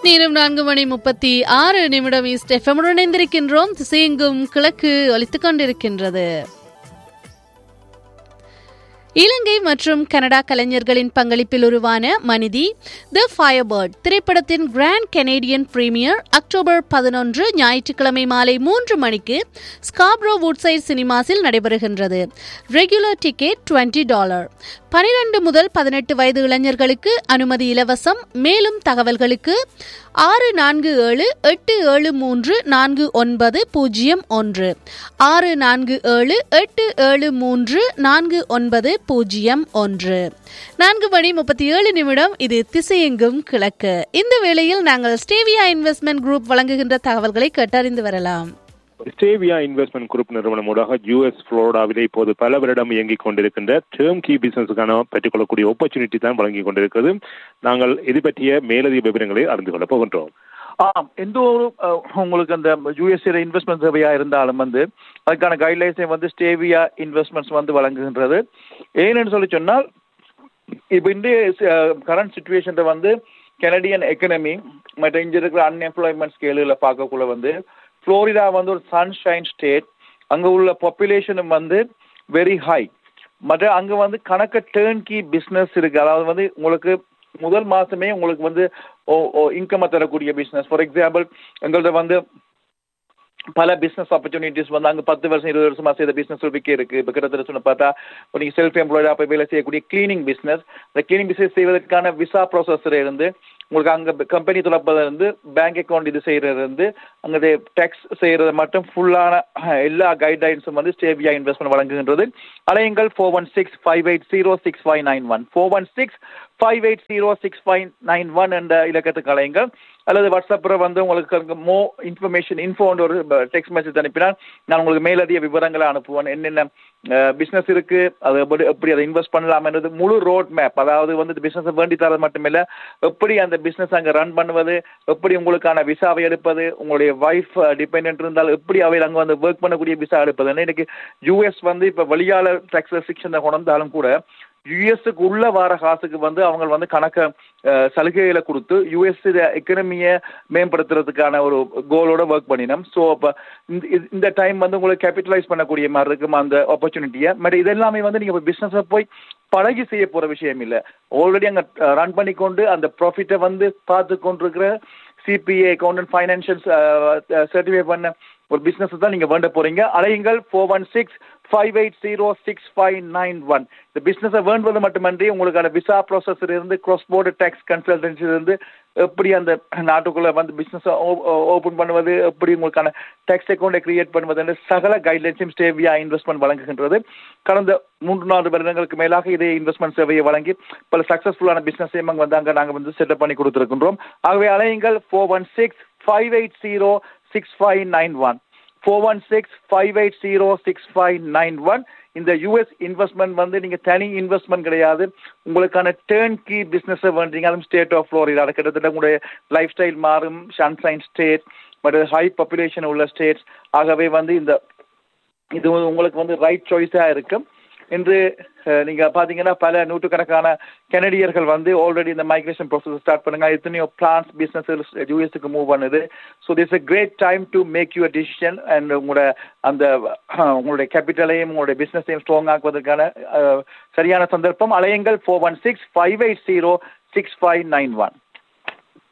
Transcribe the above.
நேரம் நான்கு மணி முப்பத்தி ஆறு நிமிடம் ஈஸ்ட் எஃப்எம்முடன் இணைந்திருக்கின்றோம் திசையெங்கும் கிழக்கு ஒலித்துக் கொண்டிருக்கின்றது இலங்கை மற்றும் கனடா கலைஞர்களின் பங்களிப்பில் உருவான மனிதி த ஃபயர்பர்ட் திரைப்படத்தின் கிராண்ட் கெனேடியன் பிரீமியர் அக்டோபர் பதினொன்று ஞாயிற்றுக்கிழமை மாலை மூன்று மணிக்கு ஸ்காப்ரோ வுட்சைட் சினிமாஸில் நடைபெறுகின்றது ரெகுலர் டிக்கெட் டுவெண்ட்டி டாலர் பனிரெண்டு முதல் பதினெட்டு வயது இளைஞர்களுக்கு அனுமதி இலவசம் மேலும் தகவல்களுக்கு ஆறு நான்கு ஏழு எட்டு ஏழு மூன்று நான்கு ஒன்பது பூஜ்ஜியம் ஒன்று ஆறு நான்கு ஏழு எட்டு ஏழு மூன்று நான்கு ஒன்பது பூஜ்ஜியம் ஒன்று நான்கு மணி முப்பத்தி ஏழு நிமிடம் இது திசையெங்கும் கிழக்கு இந்த வேளையில் நாங்கள் ஸ்டேவியா இன்வெஸ்ட்மெண்ட் குரூப் வழங்குகின்ற தகவல்களை கேட்டறிந்து வரலாம் ஸ்டேவியா இன்வெஸ்ட்மெண்ட் குரூப் நிறுவனமூடாக யூஎஸ் புளோரிடாவிலே இப்போது பல வருடம் இயங்கிக் கொண்டிருக்கின்ற டேர்ம் கீ பிசினஸுக்கான பெற்றுக்கொள்ளக்கூடிய ஆப்பர்ச்சுனிட்டி தான் வழங்கிக் கொண்டிருக்கிறது நாங்கள் இது பற்றிய மேலதிக விவரங்களை அறிந்து கொள்ளப் போகின்றோம் ஆம் எந்த ஒரு அஹ், உங்களுக்கு அந்த யூஎஸ்ஏ இன்வெஸ்ட்மெண்ட் தேவையா இருந்தாலும் வந்து அதுக்கான கைட்லைன்ஸை வந்து ஸ்டேவியா இன்வெஸ்ட்மெண்ட்ஸ் வந்து வழங்குகின்றது ஏன்னு சொல்லி சொன்னால் இப்போ இந்திய கரண்ட் சுச்சுவேஷன்ல வந்து கெனடியன் எக்கனமி மற்ற இங்க இருக்கிற அன்எம்ப்ளாய்மெண்ட் ஸ்கேலில் பார்க்கக்குள்ள வந்து ஃப்ளோரிடா வந்து ஒரு சன்ஷைன் ஸ்டேட் அங்கே உள்ள பாப்புலேஷனும் வந்து வெரி ஹை மற்ற அங்கே வந்து கணக்க டேர்ன் கீ பிஸ்னஸ் இருக்கு அதாவது வந்து உங்களுக்கு முதல் மாசமே உங்களுக்கு வந்து இன்கம் தரக்கூடிய பிஸ்னஸ் ஃபார் எக்ஸாம்பிள் எங்கள்ட்ட வந்து பல பிசினஸ் ஆப்பர்ச்சுனிட்டிஸ் வந்து அங்கே பத்து வருஷம் இருபது வருஷமா செய்த பிசினஸ் விற்க இருக்கு இப்போ கிட்டத்தட்ட சொன்ன பார்த்தா இப்போ நீங்கள் செல்ஃப் எம்ப்ளாய்டாக போய் வேலை செய்யக்கூடிய கிளீனிங் பிசினஸ் இந்த கிளீனிங் பிசினஸ் செய்வதற்கான விசா ப்ராசஸர் இருந்து உங்களுக்கு அங்கே கம்பெனி துறப்பதுல இருந்து பேங்க் அக்கௌண்ட் இது செய்யறது இருந்து அங்கே டேக்ஸ் செய்யறது மட்டும் ஃபுல்லான எல்லா கைட்லைன்ஸும் வந்து ஸ்டேபியா இன்வெஸ்ட்மெண்ட் வழங்குகின்றது அலையுங்கள் four one six five eight zero six five nine one four one six five eight zero six five nine one என்ற இலக்கத்துக்கு அலையுங்கள் அல்லது வாட்ஸ்அப்பில் வந்து உங்களுக்கு மோ இன்ஃபர்மேஷன் இன்ஃபோன்ற ஒரு டெக்ஸ்ட் மெசேஜ் அனுப்பினால் நான் உங்களுக்கு மேலதிக விவரங்களை அனுப்புவேன் என்னென்ன பிஸ்னஸ் இருக்கு அது எப்படி எப்படி அதை இன்வெஸ்ட் பண்ணலாம்ன்றது முழு ரோட் மேப் அதாவது வந்து பிஸ்னஸை வேண்டி தரது மட்டுமில்ல எப்படி அந்த பிஸ்னஸ் அங்கே ரன் பண்ணுவது எப்படி உங்களுக்கான விசாவை எடுப்பது உங்களுடைய ஒய்ஃப் டிபெண்ட் இருந்தால் எப்படி அவையில் அங்கே வந்து ஒர்க் பண்ணக்கூடிய விசா எடுப்பதுன்னு இன்னைக்கு யூஎஸ் வந்து இப்போ வெளியாளர் டேக்ஸ் ரெஸ்ட்ரிக்ஷனை கொண்டாலும் கூட யுஎஸ்க்கு உள்ள வார காசுக்கு வந்து அவங்க வந்து கணக்க அஹ், சலுகைகளை கொடுத்து யுஎஸ் எக்கனமியை மேம்படுத்துறதுக்கான ஒரு கோலோட ஒர்க் பண்ணினோம் ஸோ அப்போ இந்த டைம் வந்து உங்களுக்கு கேபிட்டலைஸ் பண்ணக்கூடிய மாதிரி இருக்கும் அந்த ஆப்பர்ச்சுனிட்டியை பட் இதெல்லாமே வந்து நீங்கள் பிஸ்னஸை போய் பழகி செய்ய போகிற விஷயம் இல்லை ஆல்ரெடி அங்கே ரன் பண்ணிக்கொண்டு அந்த ப்ராஃபிட்டை வந்து பார்த்து கொண்டிருக்கிற சிபிஏ அக்கௌண்டன்ட் ஃபைனான்சியல் சர்டிஃபை பண்ண ஒரு பிஸ்னஸ் தான் நீங்கள் வேண்ட போறீங்க அலையுங்கள் four one six five eight zero six five nine one இந்த பிஸ்னஸை வேண்டுவது மட்டுமன்றி உங்களுக்கான விசா ப்ராசஸர் இருந்து cross border டேக்ஸ் கன்சல்டன்சி இருந்து எப்படி அந்த நாட்டுக்குள்ள வந்து பிஸ்னஸ் ஓப்பன் பண்ணுவது எப்படி உங்களுக்கான டேக்ஸ் அக்கௌண்ட்டை கிரியேட் பண்ணுவது என்று சகல கைட்லைன்ஸையும் ஸ்டேவியா இன்வெஸ்ட்மெண்ட் வழங்குகின்றது கடந்த மூன்று நாலு வருடங்களுக்கு மேலாக இதே இன்வெஸ்ட்மெண்ட் சேவையை வழங்கி பல சக்ஸஸ்ஃபுல்லான பிஸ்னஸையும் அங்கே வந்து அங்கே நாங்கள் வந்து செட்டப் பண்ணி கொடுத்துருக்கின்றோம் ஆகவே அலையுங்கள் four one six five eight zero six five nine one four one six five eight zero six five nine one இந்த யூஎஸ் இன்வெஸ்ட்மெண்ட் வந்து நீங்கள் தனி இன்வெஸ்ட்மெண்ட் கிடையாது உங்களுக்கான டேர்ன் கீ பிஸ்னஸை வேண்டீங்க அதுவும் ஸ்டேட் ஆஃப் ஃப்ளோரிடா கிட்டத்தட்ட உங்களுடைய லைஃப் ஸ்டைல் மாறும் sunshine state but high population உள்ள ஸ்டேட்ஸ் ஆகவே வந்து இந்த இது வந்து உங்களுக்கு வந்து ரைட் சாய்ஸாக இருக்கும் என்று அஹ், நீங்க பாத்தீங்கன்னா பல நூற்றுக்கணக்கான கெனடியர்கள் வந்து ஆல்ரெடி இந்த மைக்ரேஷன் ப்ராசஸ் ஸ்டார்ட் பண்ணுங்க எத்தனையோ பிளான்ஸ் பிசினஸ் யூஎஸ்க்கு மூவ் பண்ணுது so this a great time to make your decision and உங்களோட அந்த அஹ், உங்களுடைய கேபிட்டலையும் உங்களுடைய பிசினஸையும் ஸ்ட்ராங் ஆக்குவதற்கான அஹ், சரியான சந்தர்ப்பம் அலையுங்கள் four one six five eight zero six five nine one